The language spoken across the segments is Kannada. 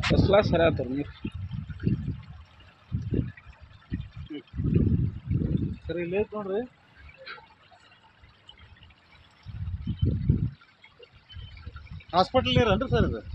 ಫಸ್ಟ್ ಕ್ಲಾಸ್ ಸರಿ ಆಯ್ತು ನೀರು ಸರ್ ಇಲ್ಲಿ ಐತೆ ನೋಡ್ರಿ ಹಾಸ್ಪಿಟಲ್ ನೀರನ್ರಿ ಸರ್ ಇದು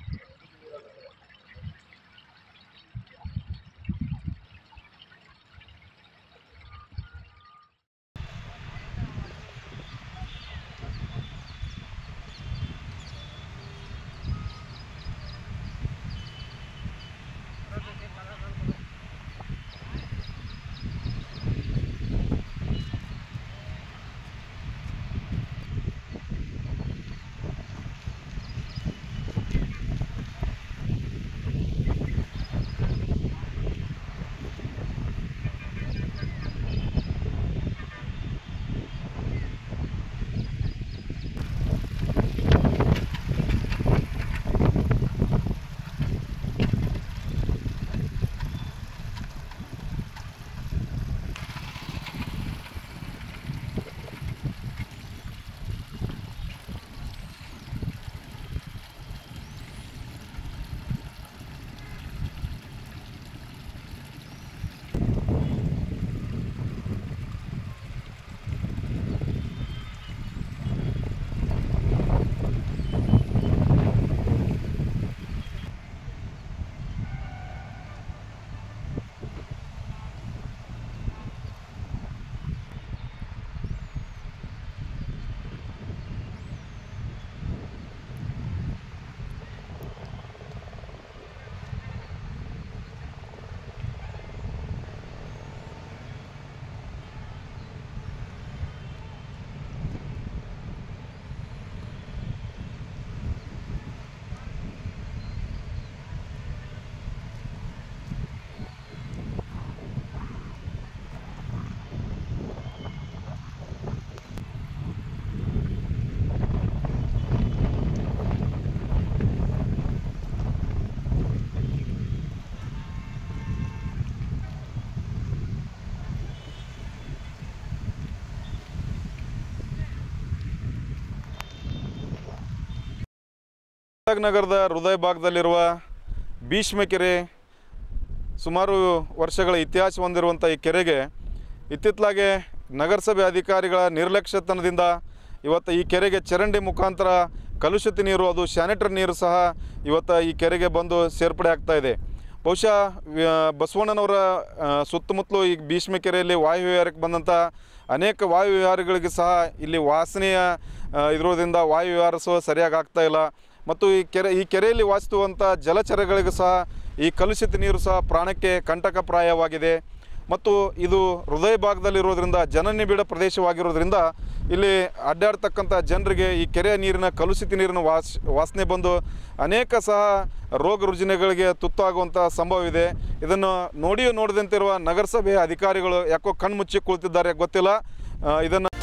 ನಗರದ ಹೃದಯ ಭಾಗದಲ್ಲಿರುವ ಭೀಷ್ಮ ಕೆರೆ ಸುಮಾರು ವರ್ಷಗಳ ಇತಿಹಾಸ ಹೊಂದಿರುವಂಥ ಈ ಕೆರೆಗೆ ಇತ್ತಿತ್ತಲಾಗೆ ನಗರಸಭೆ ಅಧಿಕಾರಿಗಳ ನಿರ್ಲಕ್ಷ್ಯತನದಿಂದ ಇವತ್ತು ಈ ಕೆರೆಗೆ ಚರಂಡಿ ಮುಖಾಂತರ ಕಲುಷಿತ ನೀರು ಅದು ಸ್ಯಾನಿಟರಿ ನೀರು ಸಹ ಇವತ್ತು ಈ ಕೆರೆಗೆ ಬಂದು ಸೇರ್ಪಡೆ ಆಗ್ತಾ ಇದೆ ಬಹುಶಃ ವ್ಯ- ಬಸವಣ್ಣನವರ ಆ, ಸುತ್ತಮುತ್ತಲು ಈ ಭೀಷ್ಮ ಕೆರೆಯಲ್ಲಿ ವಾಯು ವಿಹಾರಕ್ಕೆ ಬಂದಂಥ ಅನೇಕ ವಾಯು ವಿಹಾರಗಳಿಗೆ ಸಹ ಇಲ್ಲಿ ವಾಸನೆಯ ಆ, ಇರೋದ್ರಿಂದ ವಾಯು ವಿಹಾರ ಸಹ ಸರಿಯಾಗಿ ಆಗ್ತಾ ಇಲ್ಲ ಮತ್ತು ಈ ಕೆರೆ ಈ ಕೆರೆಯಲ್ಲಿ ವಾಸಿಸುವಂಥ ಜಲಚರಗಳಿಗೂ ಸಹ ಈ ಕಲುಷಿತ ನೀರು ಸಹ ಪ್ರಾಣಕ್ಕೆ ಕಂಟಕಪ್ರಾಯವಾಗಿದೆ ಮತ್ತು ಇದು ಹೃದಯ ಭಾಗದಲ್ಲಿರೋದ್ರಿಂದ ಜನನಿಬಿಡ ಪ್ರದೇಶವಾಗಿರೋದ್ರಿಂದ ಇಲ್ಲಿ ಅಡ್ಡಾಡ್ತಕ್ಕಂಥ ಜನರಿಗೆ ಈ ಕೆರೆಯ ನೀರಿನ ಕಲುಷಿತ ನೀರಿನ ವಾಸ್ ವಾಸನೆ ಬಂದು ಅನೇಕ ಸಹ ರೋಗ ರುಜಿನಗಳಿಗೆ ತುತ್ತಾಗುವಂಥ ಸಂಭವ ಇದೆ ಇದನ್ನು ನೋಡಿಯೂ ನೋಡದಂತಿರುವ ನಗರಸಭೆ ಅಧಿಕಾರಿಗಳು ಯಾಕೋ ಕಣ್ಮುಚ್ಚಿ ಕುಳಿತಿದ್ದಾರೆ ಗೊತ್ತಿಲ್ಲ ಇದನ್ನು